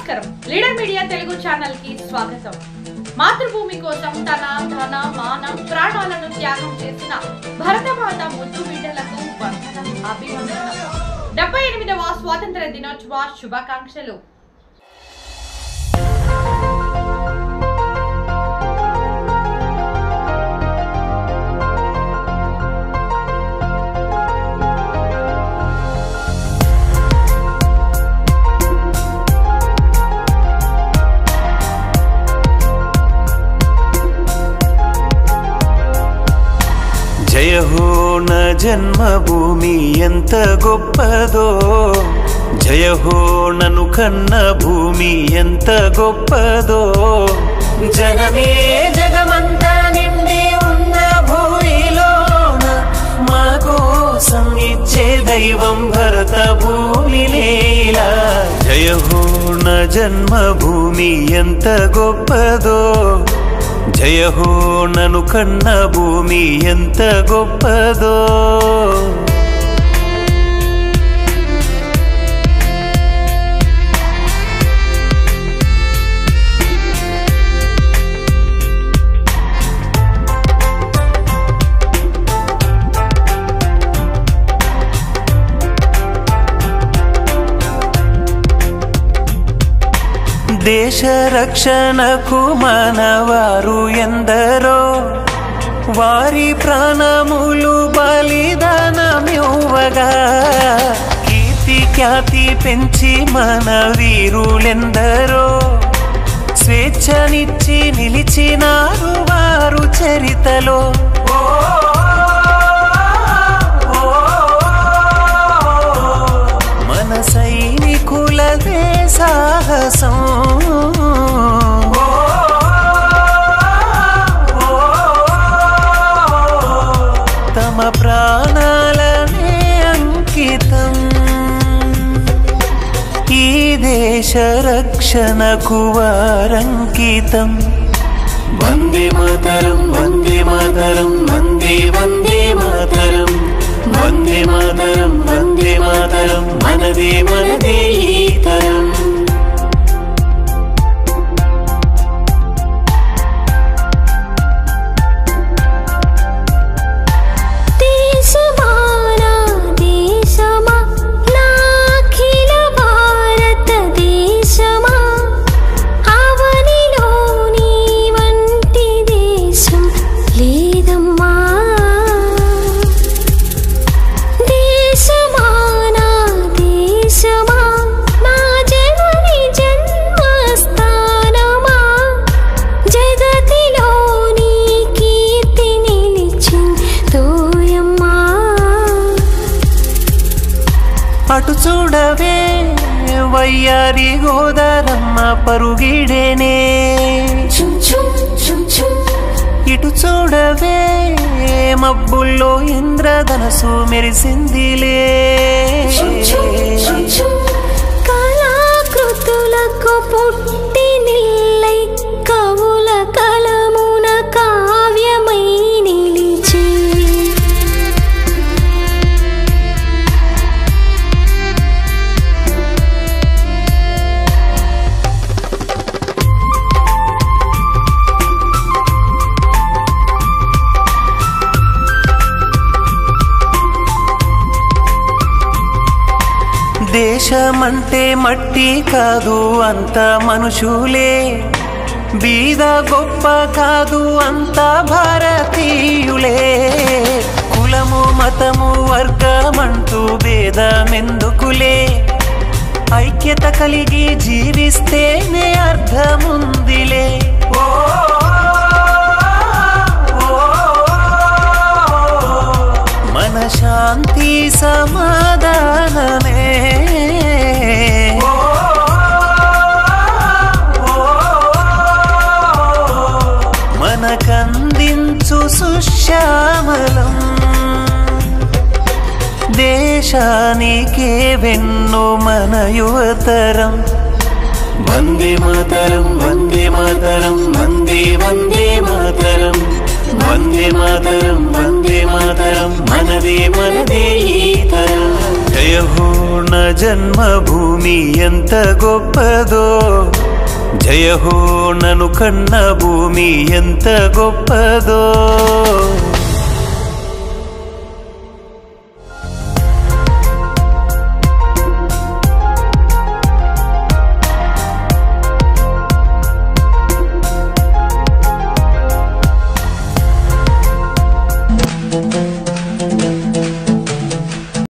నమస్కారం leader media Telugu channel కి స్వాగతం మాతృభూమి కోసం తన ధన మాన ప్రాణాలను త్యాగం చేసిన భరతమాత ముద్దు బిడ్డలకు వందనం అభివందనం డెబ్బై ఎనిమిదవ స్వాతంత్ర దినోత్సవ శుభాకాంక్షలు జయ హో న జన్మభూమి ఎంత గొప్పదో జయ హో నను కన్న భూమి ఎంత గొప్పదో జనమే జగమంతా నిండి ఉన్న భూమిలోన మా కోసం ఇచ్చే దైవం భరత భూమి నేలా జయ హో న జన్మభూమి ఎంత గొప్పదో జయ హో నను కన్న భూమి ఎంత గొప్పదో దేశ రక్షణకు మనవారు ఎందరో వారి ప్రాణములు బలిదానమివ్వగా కీర్తి ఖ్యాతి పెంచి మన వీరులెందరో స్వేచ్ఛనిచ్చి నిలిచినారు వారు చరితలో ఓ, ఓ, మన సైనికులదే సాహసం తమ ప్రాణాలనే అంకితం ఈ దేశ రక్షణకు వారంకితం వందే మాతరం వందే మాతరం వందే వందే మాతరం వందే మాతరం వందే మాతరం మనదే మనదే ఈ తరం దేశమానా దేశమా నాఖిల భారత దేశమా అవనిలో నీ వంటి దేశం లేదమ్మా దేశమానా దేశమా నా జనని జన్మస్థానమా జగతిలో నీ కీర్తి నిలిచిందోయమ్మా అటు చూడవే వయ్యారి గోదారమ్మ పరుగిడేనే చుం చుం చుం చుం ఇటు చూడవే మబ్బుల్లో ఇంద్రధనసు మెరిసిందిలే చుం చుం చుం చుం కళాకృతులకు పుట్టి నిల్లై కవుల కలమున కావ్యమై నిలిచి దేశమంటే మట్టి కాదు అంత మనుషులే బీద గొప్ప కాదు అంత భారతీయులే కులము మతము వర్గమంటూ భేదమెందుకులే ఐక్యత కలిగి జీవిస్తేనే అర్థముందిలే ఓ, ఓ, మన శాంతి సమాధానమే ఓ, మనకందించు సుశ్యామలం దేశానికే వెన్ను మన యువతరం వందే మాతరం వందే మాతరం వందే వందే మాతరం వందే మాతరం వందే మాతరం మనదే మనదే ఈ తరం జయ హో న జన్మభూమి ఎంత గొప్పదో జయ హో నను కన్న భూమి ఎంత గొప్పదో